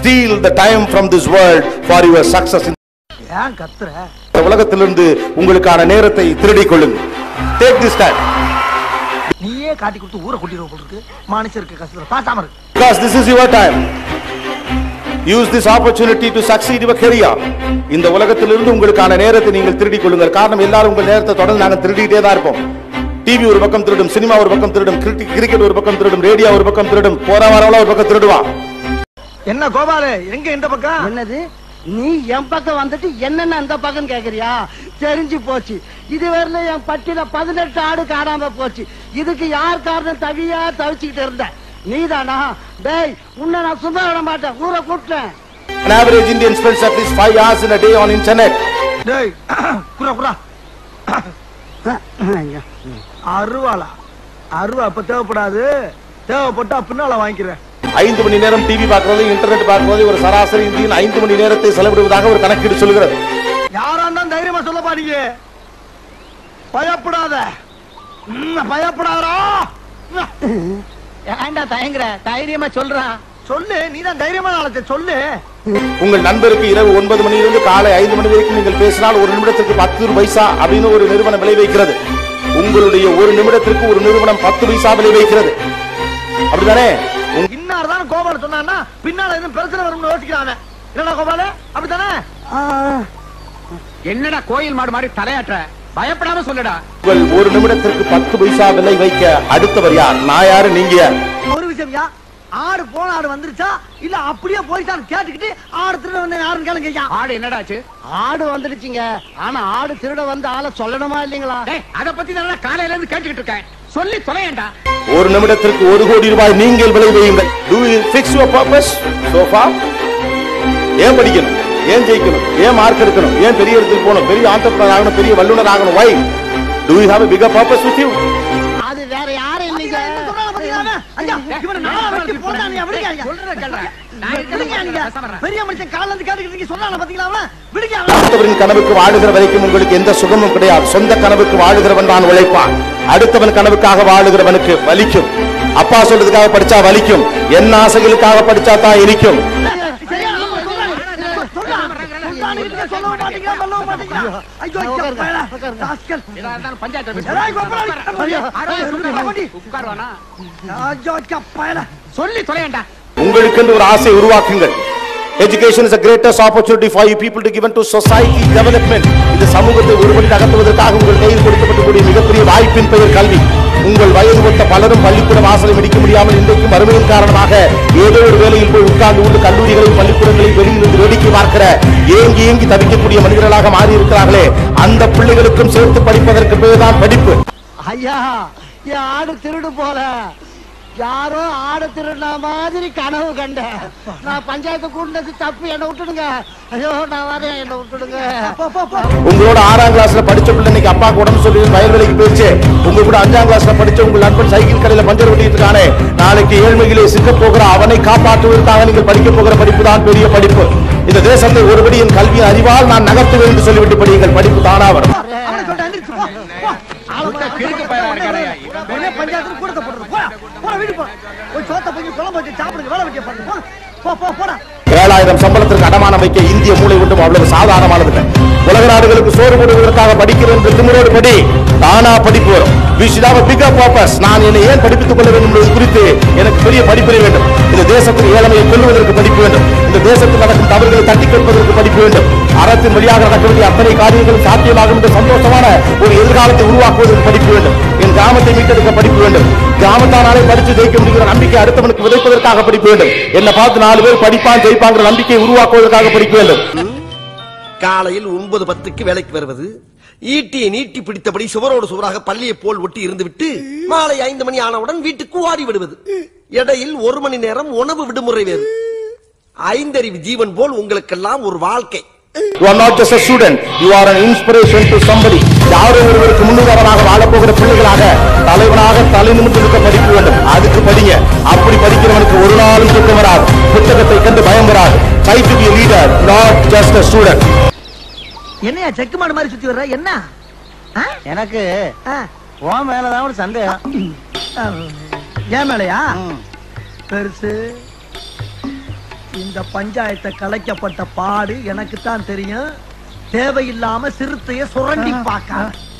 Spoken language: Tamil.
steal the time from this world for your success in ஏன் கத்துற இந்த உலகத்திலிருந்து உங்களுக்கான நேரத்தை திருடிக் கொள்ளுங்கள் டேக் திஸ் டைம் நீயே காட்டி கொடுத்து ஊரை கூட்டிடுவோம் போல இருக்கு மனுஷருக்கு கஷ்டத்துல பாசாம இருக்கு because this is your time use this opportunity to succeed your career இந்த உலகத்திலிருந்து உங்களுக்கான நேரத்தை நீங்கள் திருடிக் கொள்ளுங்கள் காரணம் எல்லாரும் உங்கள் நேரத்தை தொடர்ந்து நாங்கள் திருடிட்டே தான் இருப்போம் டிவி ஒரு பக்கம் திருடும் சினிமா ஒரு பக்கம் திருடும் கிரிக்கெட் ஒரு பக்கம் திருடும் ரேடியோ ஒரு பக்கம் திருடும் போற வரவள ஒரு பக்கம் திருடுவான் என்ன கோபாலு எங்க இந்த பக்கம் என்னது நீ என் பக்கம் வந்துட்டு என்னென்ன அந்த பக்கம் கேக்குறியா தெரிஞ்சு போச்சு இதுவரையில என் பட்டியல பதினெட்டு ஆடு காணாம போச்சு இதுக்கு யார் காரணம் தவியா தவிச்சுக்கிட்டு இருந்த நீதானா டேய் உன்னை நான் சும்மா விட மாட்டேன் ஊரை கூட்டேன் an average indian spends at least 5 hours in a day on internet டேய் குரா குரா அருவாளா அருவா இப்ப தேவைப்படாது தேவைப்பட்டா பின்னால வாங்கிக்கிறேன் ஐந்து மணி நேரம் டிவி பார்க்கிறது இன்டர்நெட் பார்க்கிறது ஒரு சராசரி இந்தியன் ஐந்து மணி நேரத்தை செலவிடுவதாக ஒரு கணக்கீடு சொல்கிறது யாரா இருந்தாலும் தைரியமா சொல்ல பாருங்க பயப்படாத ம், பயப்படாதடா ஏன்டா தயங்குற தைரியமா சொல்றான் சொல்லு நீதான் தைரியமா நாளத்தை சொல்லு உங்கள் நண்பருக்கு இரவு ஒன்பது மணியிலிருந்து காலை ஐந்து மணி வரைக்கும் நீங்கள் பேசினால் ஒரு நிமிடத்திற்கு பத்து பைசா அப்படின்னு ஒரு நிறுவனம் விலை வைக்கிறது உங்களுடைய ஒரு நிமிடத்திற்கு ஒரு நிறுவனம் பத்து பைசா விலை வைக்கிறது அப்படிதானே உங்க- இன்னார் தான் கோபால சொன்னான்னா பின்னால எதுவும் பிரச்சனை வரும்னு யோசிக்கிறாங்க என்னடா கோபால அப்படித்தானே என்னடா கோயில் மாடு மாதிரி தலையாட்டுற பயப்படாம சொல்லுடா உங்கள் ஒரு நிமிடத்திற்கு பத்து பைசா விலை வைக்க அடுத்தவர் யார் நான் யாரு நீங்க யார் ஒரு விஷயம்யா ஆடு போன ஆடு வந்துருச்சா இல்ல அப்படியே போயிட்டான்னு கேட்டுக்கிட்டு ஆடு திருட வந்து யாருன்னு கேளுங்க ஐயா ஆடு என்னடாச்சு ஆடு வந்துடுச்சுங்க ஆனா ஆடு திருட வந்து ஆளை சொல்லணுமா இல்லீங்களா டேய் அத பத்தி நான் காலையில இருந்து கேட்டுக்கிட்டு இருக்கேன் சொல்லி தொலையேண்டா ஒரு நிமிடத்திற்கு ஒரு கோடி ரூபாய் நீங்கள் விலை வையுங்கள் do you fix your purpose so far ஏன் படிக்கணும் ஏன் ஜெயிக்கணும் ஏன் மார்க் எடுக்கணும் ஏன் பெரிய இடத்துக்கு போகணும் பெரிய ஆண்டர்பனர் ஆகணும் பெரிய வல்லுநர் ஆகணும் why do you have a bigger purpose with you அது வேற யாரும் இல்லைங்க சொல்றாங்க பாத்தீங்களா அவன்? ஐயா, இவனை நாலா வரைக்கு போட்டானுங்க, விடுங்க ஐயா. சொல்றத கேளுடா. நான் விடுங்க இருக்கிறத நீங்க. பேசாம இருடா. பெரிய மனுஷன் காலைல இருந்து கேட்டுக்கிட்டு இருக்கீங்க, சொல்றாங்க பாத்தீங்களா அவன்? விடுங்க அவனை. அடுத்தவரின் கனவுக்கு வாழுகிற வரைக்கும் உங்களுக்கு எந்த சுகமும் கிடையாது சொந்த கனவுக்கு வாழுகிறவன் தான் உழைப்பான் அடுத்தவன் கனவுக்காக வாழுகிறவனுக்கு வலிக்கும் அப்பா சொல்றதுக்காக படிச்சா வலிக்கும் என்ன ஆசைகளுக்காக படிச்சா தான் இனிக்கும் சரியா, ஆமா, சொல்றாங்க. சொல்றாங்க. சொல்றானுங்க, சொல்லவும் மாட்டீங்களா, சொல்லவும் மாட்டீங்களா? ஐயோ, ஐயா, பயலா. ராஸ்கல். எதா இருந்தாலும் பஞ்சாயத்துல பேசு. ஏய், கோபாலி. ஐயா, ஆரோக்கிய ஐயா, சொல்லுடா. கோபாலி. உட்காருவானா ஐயோ, ஐயா, பயலா. சொல்லி தொலையேண்டா உங்களுக்கென்று ஒரு ஆசை உருவாக்குங்கள் education is a greatest opportunity for you people to given to society development இந்த சமூகத்தை ஒருபடி நகர்த்துவதற்காக உங்கள் கையில் கொடுக்கப்படக்கூடிய மிகப்பெரிய வாய்ப்பின் பெயர் கல்வி உங்கள் வயது ஒத்த பலரும் பள்ளிக்கூட வாசலை முடிக்க முடியாமல் இன்றைக்கும் வறுமையின் காரணமாக ஏதோ ஒரு வேலையில் போய் உட்கார்ந்து கொண்டு கல்லூரிகளையும் பள்ளிக்கூடங்களையும் வெளியிலிருந்து வேடிக்கை பார்க்கிற ஏங்கி ஏங்கி தவிக்கக்கூடிய மனிதர்களாக மாறி இருக்கிறார்களே அந்த பிள்ளைகளுக்கும் சேர்த்து படிப்பதற்கு பேர் தான் படிப்பு ஐயா என் ஆடு திருடு போல யாரோ ஆடு திருடின மாதிரி கனவு கண்டேன் நான் பஞ்சாயத்து கூட்டினது தப்பு என்னை விட்டுடுங்க ஐயோ நான் வரேன் என்னை விட்டுடுங்க போ, போ, போ. உங்களோட ஆறாம் கிளாஸ்ல படிச்ச பிள்ளை இன்னைக்கு அப்பாக்கு உடம்பு சொல்லி வயல்வெளிக்கு போயிடுச்சு உங்க கூட அஞ்சாம் கிளாஸ்ல படிச்ச உங்கள் நண்பன் சைக்கிள் கடையில பஞ்சர் ஓட்டிட்டு இருக்கானே நாளைக்கு ஏழ்மையிலே சிக்க போகிற அவனை காப்பாற்றுவதற்காக நீங்கள் படிக்க போகிற படிப்பு தான் பெரிய படிப்பு இந்த தேசத்தை ஒருபடி என் கல்வி அறிவால் நான் நகர்த்துவேன் என்று சொல்லிவிட்டு படியுங்கள் படிப்பு தானா வரும் அவனை சொல்லிட்டு எந்திரிச்சு போ. போ. அவன்கிட்ட கிறுக்கு பயலா இருக்கானே. உடனே பஞ்சாயத்துல கூடத்தை போட்டுரு. போடா. போடா, வீட்டுக்கு போ. போய் சோத்தை பொங்கி குழம்பு வச்சு சாப்பிடுங்க வேலை வெட்டிய பாருங்க போ. போ போ போடா ஏழாயிரம் சம்பளத்திற்கு அடமானம் வைக்க இந்திய மூளை ஒன்றும் அவ்வளவு சாதாரணமானது இல்லை. உலக நாடுகளுக்கு சோறு போடுவதற்காக படிக்கிறேன் என்று திமிரோடு படி தானா படிப்பு வரும் We should have a bigger purpose. நான் என்னை ஏன் படிப்பித்துக் கொள்ள வேண்டும் என்பது குறித்து எனக்கு பெரிய படிப்பினை வேண்டும் இந்த தேசத்தின் ஏழ்மையை கொல்லுவதற்கு படிப்பு வேண்டும் இந்த தேசத்தில் நடக்கும் தவறுகளை தட்டி கேட்பதற்கு படிப்பு வேண்டும் அறத்தின் வழியாக நடக்க வேண்டிய அத்தனை காரியங்களும் சாத்தியமாகும் என்ற சந்தோஷமான ஒரு எதிர்காலத்தை உருவாக்குவதற்கு படிப்பு வேண்டும் என் கிராமத்தை மீட்டெடுக்க படிப்பு வேண்டும் கிராமத்தானாலே படித்து ஜெயிக்க முடிகிற நம்பிக்கை அடுத்தவனுக்கு விதைப்பதற்காக படிப்பு வேண்டும் என்னை பார்த்து நாலு பேர் படிப்பான் ஜெயிப்பாங்கிற நம்பிக்கையை உருவாக்குவதற்காக படிக்க வேண்டும் காலையில் ஒன்பது பத்துக்கு வேலைக்கு வருவது ஈட்டியை நீட்டி பிடித்தபடி சுவரோடு சுவராக பள்ளியை போல் ஒட்டி இருந்துவிட்டு மாலை ஐந்து மணி ஆனவுடன் வீட்டுக்கு ஓடி விடுவது இடையில் ஒரு மணி நேரம் உணவு விடுமுறை வேறு ஐந்தறிவு ஜீவன் போல் உங்களுக்கெல்லாம் ஒரு வாழ்க்கை You are not just a student, you are an inspiration to somebody. யாரோ ஒருவருக்கு முன்னுதாரணமாக வாழப் போகிற பிள்ளைகளாக தலைவனாக தலை நிமிர்ந்து இருக்க படிக்க வேண்டும் அதுக்கு படிங்க அப்படி படிக்கிறவனுக்கு ஒரு நாளும் தூக்கம் வராது புத்தகத்தை கண்டு பயம் வராது try to be a leader not just a student என்னையா செக்கு மாடு மாதிரி சுத்தி வர்ற என்ன ஆ? எனக்கு ஆ. உன் மேலதான் ஒரு சந்தேகம் ஆ, ஏன் மேலையா பெருசு இந்த பஞ்சாயத்தை கலைக்கப்பட்ட பாடு எனக்கு தான் தெரியும் தேவையில்லாம சிறுத்தைய சுரண்டி பார்க்க